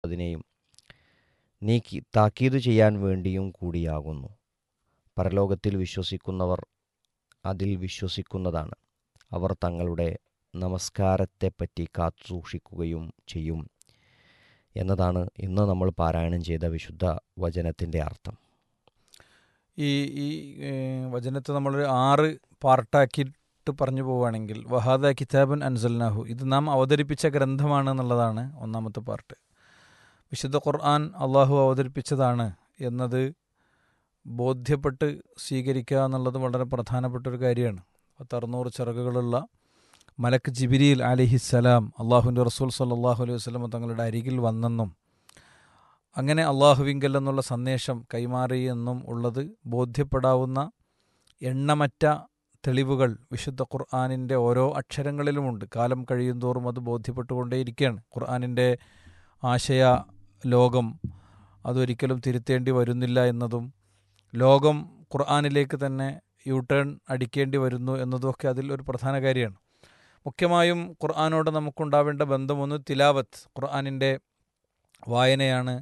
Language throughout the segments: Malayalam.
അതിനെയും നീക്കി താക്കീത് ചെയ്യാൻ വേണ്ടിയും കൂടിയാകുന്നു പരലോകത്തിൽ വിശ്വസിക്കുന്നവർ അതിൽ വിശ്വസിക്കുന്നതാണ് അവർ തങ്ങളുടെ നമസ്കാരത്തെപ്പറ്റി കാത്തുസൂക്ഷിക്കുകയും ചെയ്യും എന്നതാണ് ഇന്ന് നമ്മൾ പാരായണം ചെയ്ത വിശുദ്ധ വചനത്തിൻ്റെ അർത്ഥം ഈ ഈ ഏ, വചനത്തെ നമ്മളൊരു ആറ് പാർട്ടാക്കിയിട്ട് പറഞ്ഞു പോവുകയാണെങ്കിൽ വഹാദ കിതാബൻ അൻസൽനാഹു ഇത് നാം അവതരിപ്പിച്ച ഗ്രന്ഥമാണ് എന്നുള്ളതാണ് ഒന്നാമത്തെ പാർട്ട് വിശുദ്ധ ഖുർആൻ അള്ളാഹു അവതരിപ്പിച്ചതാണ് എന്നത് ബോധ്യപ്പെട്ട് സ്വീകരിക്കുക എന്നുള്ളത് വളരെ പ്രധാനപ്പെട്ട ഒരു കാര്യമാണ് പത്തറുന്നൂറ് ചിറകുകളുള്ള മലക്ക് ജിബിരിയിൽ അലിഹിസ്സലാം അള്ളാഹുവിൻ്റെ റസൂൽ സല്ലാഹു അലൈഹി വസ്ലമ തങ്ങളുടെ അരികിൽ വന്നെന്നും അങ്ങനെ അള്ളാഹുവിങ്കൽ എന്നുള്ള സന്ദേശം കൈമാറി എന്നും ഉള്ളത് ബോധ്യപ്പെടാവുന്ന എണ്ണമറ്റ തെളിവുകൾ വിശുദ്ധ ഖുർആാനിൻ്റെ ഓരോ അക്ഷരങ്ങളിലുമുണ്ട് കാലം കഴിയുന്തോറും അത് ബോധ്യപ്പെട്ടുകൊണ്ടേയിരിക്കുകയാണ് ഖുർആാനിൻ്റെ ആശയ ലോകം അതൊരിക്കലും തിരുത്തേണ്ടി വരുന്നില്ല എന്നതും ലോകം ഖുർആാനിലേക്ക് തന്നെ യു ടേൺ അടിക്കേണ്ടി വരുന്നു എന്നതുമൊക്കെ അതിൽ ഒരു പ്രധാന കാര്യമാണ് മുഖ്യമായും ഖുർആാനോട് നമുക്കുണ്ടാവേണ്ട ബന്ധമൊന്ന് തിലാവത്ത് ഖുർആാനിൻ്റെ വായനയാണ്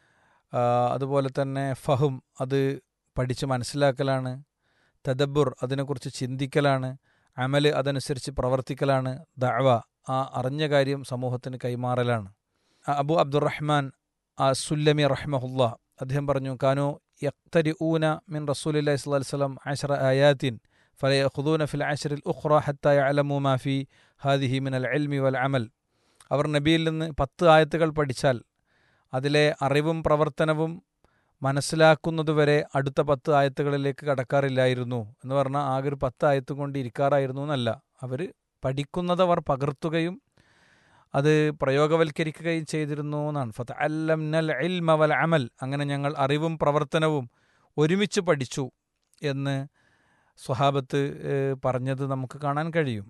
ആ, അതുപോലെ തന്നെ ഫഹും അത് പഠിച്ച് മനസ്സിലാക്കലാണ് തദബ്ബുർ അതിനെക്കുറിച്ച് ചിന്തിക്കലാണ് അമല് അതനുസരിച്ച് പ്രവർത്തിക്കലാണ് ദഅവ ആ അറിഞ്ഞ കാര്യം സമൂഹത്തിന് കൈമാറലാണ് ആ, അബു അബ്ദുറഹ്മാൻ ആ സുല്ലമി റഹ്മഹുല്ല അദ്ദേഹം പറഞ്ഞു കാനു യക്തരി ഊന മിൻ റസൂലി സ്വല്ലി വസ്ലം ആഷറ ആയാത്തിൻ ഫലയഖുദൂന ഫിൽ ആഷറിൽ ഉഖ്റ ഹത്ത യഅലമു മാ ഫി ഹാദിഹി മിൻ അൽ ഇൽമി വൽ അമൽ അവർ നബിയിൽ നിന്ന് പത്ത് ആയത്തുകൾ പഠിച്ചാൽ അതിലെ അറിവും പ്രവർത്തനവും മനസ്സിലാക്കുന്നതുവരെ അടുത്ത പത്ത് ആയത്തുകളിലേക്ക് കടക്കാറില്ലായിരുന്നു എന്ന് പറഞ്ഞാൽ ആകെ ഒരു പത്ത് ആയത്തും കൊണ്ട് ഇരിക്കാറായിരുന്നു എന്നല്ല അവർ പഠിക്കുന്നത് അവർ പകർത്തുകയും അത് പ്രയോഗവൽക്കരിക്കുകയും ചെയ്തിരുന്നു എന്നാണ് ഫത്ത് അല്ലം നൽ ഇൽമ വൽ അമൽ അങ്ങനെ ഞങ്ങൾ അറിവും പ്രവർത്തനവും ഒരുമിച്ച് പഠിച്ചു എന്ന് സ്വഹാബത്ത് ഏഹ്, പറഞ്ഞത് നമുക്ക് കാണാൻ കഴിയും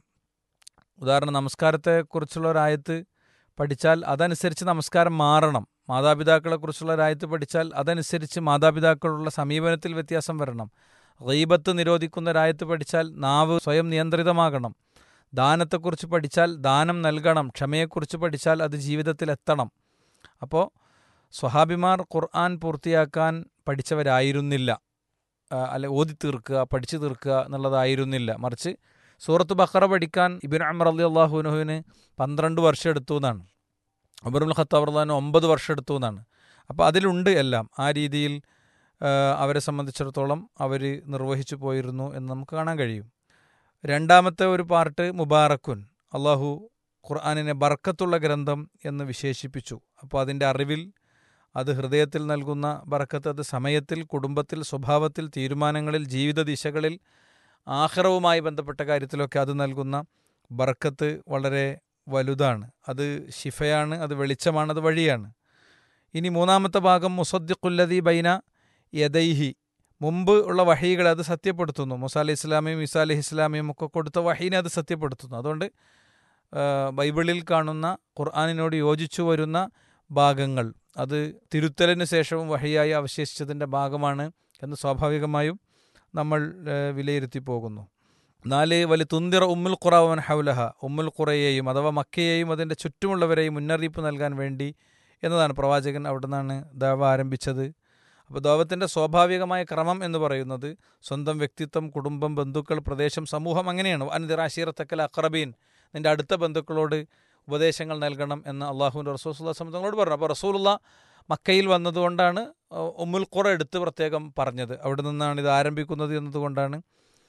ഉദാഹരണം നമസ്കാരത്തെക്കുറിച്ചുള്ള ഒരായത്ത് പഠിച്ചാൽ അതനുസരിച്ച് നമസ്കാരം മാറണം മാതാപിതാക്കളെക്കുറിച്ചുള്ള ഒരായത്ത് പഠിച്ചാൽ അതനുസരിച്ച് മാതാപിതാക്കളുള്ള സമീപനത്തിൽ വ്യത്യാസം വരണം റീബത്ത് നിരോധിക്കുന്ന ഒരായത്ത് പഠിച്ചാൽ നാവ് സ്വയം നിയന്ത്രിതമാകണം ദാനത്തെക്കുറിച്ച് പഠിച്ചാൽ ദാനം നൽകണം ക്ഷമയെക്കുറിച്ച് പഠിച്ചാൽ അത് ജീവിതത്തിൽ എത്തണം അപ്പോൾ സ്വഹാബിമാർ ഖുർആൻ പൂർത്തിയാക്കാൻ പഠിച്ചവരായിരുന്നില്ല ആ, അല്ലെ ഓതി തീർക്കുക പഠിച്ചു തീർക്കുക എന്നുള്ളതായിരുന്നില്ല മറിച്ച് സൂറത്ത് ബഖറ പഠിക്കാൻ ഇബിൻ അമർ അലി അള്ളാഹുനുഹുവിന് പന്ത്രണ്ട് വർഷം എടുത്തു എന്നാണ് അബറുൽ ഖത്താബ് അള്ളഹാന് ഒമ്പത് വർഷം എടുത്തു എന്നാണ് അപ്പോൾ അതിലുണ്ട് എല്ലാം ആ രീതിയിൽ ആ, അവരെ സംബന്ധിച്ചിടത്തോളം അവർ നിർവഹിച്ചു പോയിരുന്നു എന്ന് നമുക്ക് കാണാൻ കഴിയും രണ്ടാമത്തെ ഒരു പാർട്ട് മുബാറക്കുൻ അള്ളാഹു ഖുർആാനിനെ ബർക്കത്തുള്ള ഗ്രന്ഥം എന്ന് വിശേഷിപ്പിച്ചു അപ്പോൾ അതിൻ്റെ അറിവിൽ അത് ഹൃദയത്തിൽ നൽകുന്ന ബർക്കത്ത് അത് സമയത്തിൽ കുടുംബത്തിൽ സ്വഭാവത്തിൽ തീരുമാനങ്ങളിൽ ജീവിത ദിശകളിൽ ആഹ്റവുമായി ബന്ധപ്പെട്ട കാര്യത്തിലൊക്കെ അത് നൽകുന്ന ബർക്കത്ത് വളരെ വലുതാണ് അത് ഷിഫയാണ് അത് വെളിച്ചമാണ് അത് വഴിയാണ് ഇനി മൂന്നാമത്തെ ഭാഗം മുസദ്ദിഖുല്ലദി ബൈന യദൈഹി മുമ്പ് ഉള്ള വഹീകളെ അത് സത്യപ്പെടുത്തുന്നു മുസ അലി ഇസ്ലാമിയും ഈസാ അലി ഇസ്ലാമിയും ഒക്കെ കൊടുത്ത വഹീനെ അത് സത്യപ്പെടുത്തുന്നു അതുകൊണ്ട് ആ, ബൈബിളിൽ കാണുന്ന ഖുർആാനിനോട് യോജിച്ചു വരുന്ന ഭാഗങ്ങൾ അത് തിരുത്തലിന് ശേഷവും വഹിയായി അവശേഷിച്ചതിൻ്റെ ഭാഗമാണ് എന്ന് സ്വാഭാവികമായും നമ്മൾ ആ, വിലയിരുത്തി പോകുന്നു നാല് വലി തുന്തിറ ഉമ്മുൽ ഖുറാവൻ ഹൗലഹ ഉമ്മുൽ ഖുറയെയും അഥവാ മക്കയെയും അതിൻ്റെ ചുറ്റുമുള്ളവരെയും മുന്നറിയിപ്പ് നൽകാൻ വേണ്ടി എന്നതാണ് പ്രവാചകൻ അവിടെ നിന്നാണ് ദാവ ആരംഭിച്ചത് അപ്പോൾ ദൈവത്തിൻ്റെ സ്വാഭാവികമായ ക്രമം എന്ന് പറയുന്നത് സ്വന്തം വ്യക്തിത്വം കുടുംബം ബന്ധുക്കൾ പ്രദേശം സമൂഹം അങ്ങനെയാണ് അൻദിറാഷീറത്തക്കൽ അഖറബീൻ നിൻ്റെ അടുത്ത ബന്ധുക്കളോട് ഉപദേശങ്ങൾ നൽകണം എന്ന് അള്ളാഹുവിൻ്റെ റസൂസുല്ലാ തങ്ങളോട് പറഞ്ഞു അപ്പോൾ റസൂലുള്ള മക്കയിൽ വന്നതുകൊണ്ടാണ് ഉമ്മുൽ ഖുറ എടുത്ത് പ്രത്യേകം പറഞ്ഞത് അവിടെ നിന്നാണ് ഇത് ആരംഭിക്കുന്നത് എന്നതുകൊണ്ടാണ്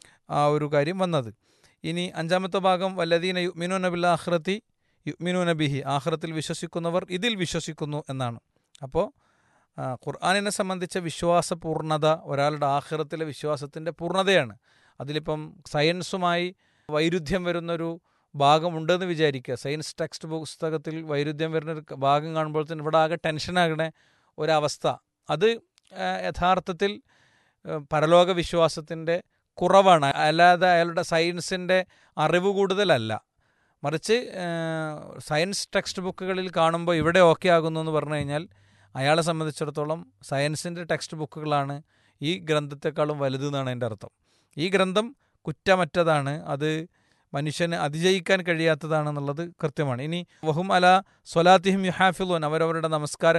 ആ ഒരു കാര്യം വന്നത് ഇനി അഞ്ചാമത്തെ ഭാഗം വല്ലദീന യുമിനു നബിൽ ആഹ്റത്തി യുമിനു നബിഹി ആഹ്റത്തിൽ വിശ്വസിക്കുന്നവർ ഇതിൽ വിശ്വസിക്കുന്നു എന്നാണ് അപ്പോൾ ആ, ഖുർആാനിനെ സംബന്ധിച്ച വിശ്വാസപൂർണത ഒരാളുടെ ആഹ്റത്തിലെ വിശ്വാസത്തിൻ്റെ പൂർണ്ണതയാണ് അതിലിപ്പം സയൻസുമായി വൈരുദ്ധ്യം വരുന്നൊരു ഭാഗമുണ്ടെന്ന് വിചാരിക്കുക സയൻസ് ടെക്സ്റ്റ് പുസ്തകത്തിൽ വൈരുദ്ധ്യം വരുന്നൊരു ഭാഗം കാണുമ്പോൾ തന്നെ ഇവിടെ ആകെ ടെൻഷനാകണ ഒരവസ്ഥ അത് ആ, യഥാർത്ഥത്തിൽ ആ, പരലോക വിശ്വാസത്തിൻ്റെ കുറവാണ് അല്ലാതെ അയാളുടെ സയൻസിൻ്റെ അറിവ് കൂടുതലല്ല മറിച്ച് ആ, സയൻസ് ടെക്സ്റ്റ് ബുക്കുകളിൽ കാണുമ്പോൾ ഇവിടെ ഓക്കെ ആകുന്നു എന്ന് പറഞ്ഞു കഴിഞ്ഞാൽ അയാളെ സംബന്ധിച്ചിടത്തോളം സയൻസിൻ്റെ ടെക്സ്റ്റ് ബുക്കുകളാണ് ഈ ഗ്രന്ഥത്തെക്കാളും വലുത് എന്നാണ് എൻ്റെ അർത്ഥം ഈ ഗ്രന്ഥം കുറ്റമറ്റതാണ് അത് മനുഷ്യന് അതിജയിക്കാൻ കഴിയാത്തതാണെന്നുള്ളത് കൃത്യമാണ് ഇനി വഹും അല സ്വലാത്തിഹിം യുഹാഫിലോൻ അവരവരുടെ നമസ്കാരം